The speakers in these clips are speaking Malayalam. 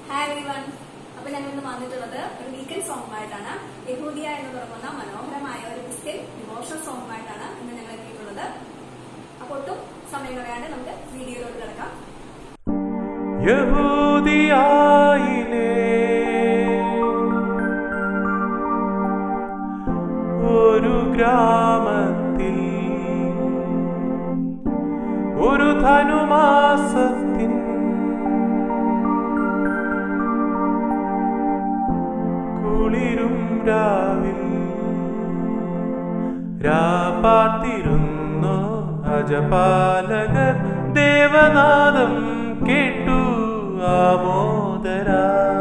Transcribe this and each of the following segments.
ഹായ് എവരി വൺ അപ്പൊ ഞങ്ങൾ ഇന്ന് വന്നിട്ടുള്ളത് ഒരു വീക്കെൻഡ് സോങ്ങുമായിട്ടാണ് യഹൂദിയ എന്ന് തുടങ്ങുന്ന മനോഹരമായ ഒരു ക്രിസ്ത്യൻ ഡിവോഷണൽ സോങ്ങുമായിട്ടാണ് ഇന്ന് ഞങ്ങൾ എത്തിയിട്ടുള്ളത് അപ്പൊ ഒട്ടും സമയം കളയാണ്ട് നമുക്ക് വീഡിയോയിലോട്ട് കിടക്കാം യഹൂദിയായിലെ ഒരു ഗ്രാമത്തിൽ ഒരു ധനുമാസത്തിൻ കുളിരും രാവിൽ രാപ്പാർത്തിരുന്നു അജപാലകർ ദേവനാദം കേട്ടു ആമോദരാ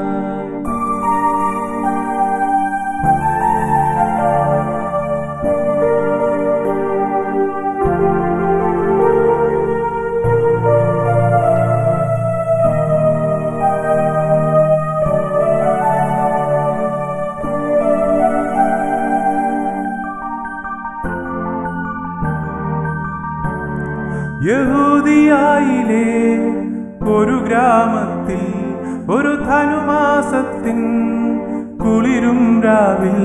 യഹൂദിയായിലെ ഒരു ഗ്രാമത്തിൽ ഒരു ധനുമാസത്തിൻ കുളിരും രാവിൽ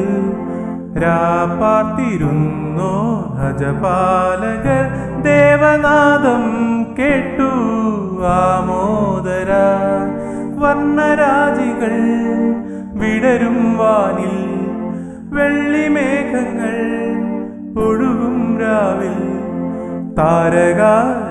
രാപ്പാർത്തിരുന്നോ ഹജപാലകർ ദേവനാദം കേട്ടു ആമോദര വർണ്ണരാജികൾ വിടരും വാനിൽ വെള്ളിമേഘങ്ങൾ ഒഴുകും രാവിൽ താരക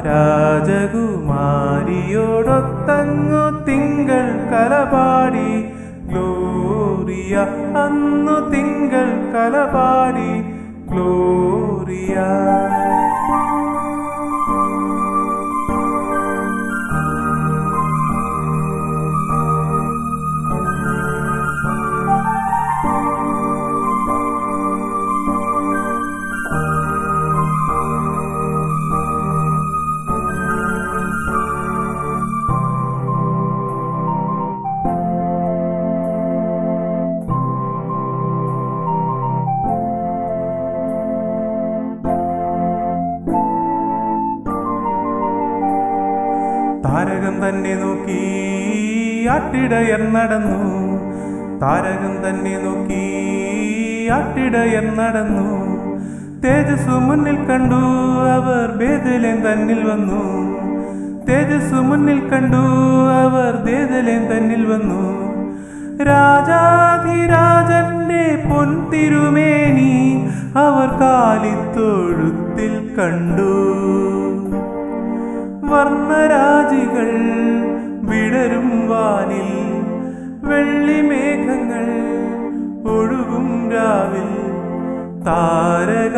രാജകുമാരിയോടൊത്തങ്ങു തിങ്കൾ കലപാടി ഗ്ലോറിയ അന്നു തിങ്കൾ കലപാടി ഗ്ലോറിയ താരകം തന്നെ നോക്കി ആട്ടിടയർ നടന്നു താരകം തന്നെ നോക്കി ആട്ടിടയർ നടന്നു തേജസ്സു മുന്നിൽ കണ്ടു അവർ ബേദലേൻ തന്നിൽ വന്നു തേജസ്സു മുന്നിൽ കണ്ടു അവർ ബേദലേൻ തന്നിൽ വന്നു രാജാധിരാജന്റെ പൊൻതിരുമേനി അവർ കാലിത്തൊഴുത്തിൽ കണ്ടു വർണ്ണരാജികൾ വിടരും വാനിൽ വെള്ളിമേഘങ്ങൾ ഒഴുകും രാവിൽ താരക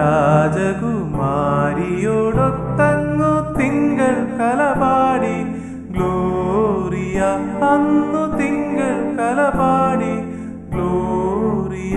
രാജകുമാരിയോടൊത്തങ്ങു തിങ്കൾ കലപാടി ഗ്ലോറിയ അന്നു തിങ്കൾ കലപാടി ഗ്ലോറിയ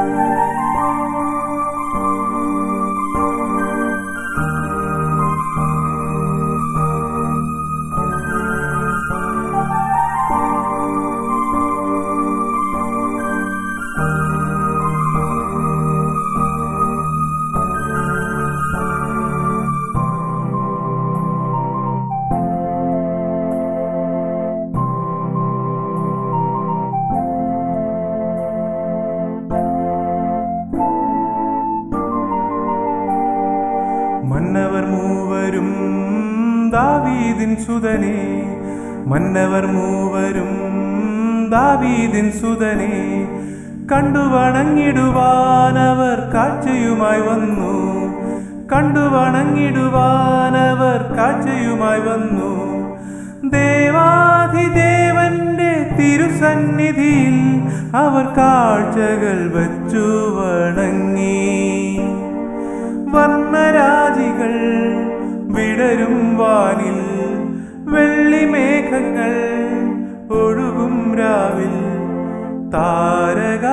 മന്നവർ മൂവരും ദാവീദിൻ സുതനെ മന്നവർ മൂവരും ദാവീദിൻ സുതനെ കണ്ടു വണങ്ങിടുവാനവർ കാഴ്ചയുമായി വന്നു കണ്ടു വണങ്ങിടുവാനവർ കാഴ്ചയുമായി വന്നു ദേവാധിദേവന്റെ തിരുസന്നിധിയിൽ അവർ കാഴ്ചകൾ വച്ചു വണങ്ങി വർണ്ണരാജികൾ വിടരും വാനിൽ വെള്ളിമേഘങ്ങൾ ഒഴുകും രാവിൽ താരക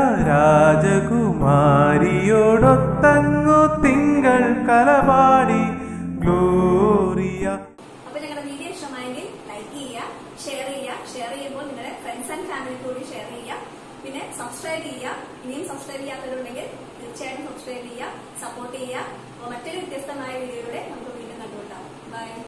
രാജകുമാരിയോടൊത്തങ്ങു തിങ്കൾ കലപാടി ഗ്ലോറിയ അപ്പൊ ഞങ്ങളുടെ വീഡിയോ ഇഷ്ടമായെങ്കിൽ ലൈക്ക് ചെയ്യുക ഷെയർ ചെയ്യുക ഷെയർ ചെയ്യുമ്പോൾ നിങ്ങളുടെ ഫ്രണ്ട്സ് ആൻഡ് ഫാമിലി കൂടി ഷെയർ ചെയ്യുക പിന്നെ സബ്സ്ക്രൈബ് ചെയ്യുക ഇനിയും സബ്സ്ക്രൈബ് ചെയ്യാത്തവരുണ്ടെങ്കിൽ തീർച്ചയായിട്ടും സബ്സ്ക്രൈബ് ചെയ്യുക സപ്പോർട്ട് ചെയ്യുക അപ്പോൾ മറ്റൊരു വ്യത്യസ്തമായ വീഡിയോയിലൂടെ നമുക്ക് വീണ്ടും കണ്ടുമുട്ടാം ബൈ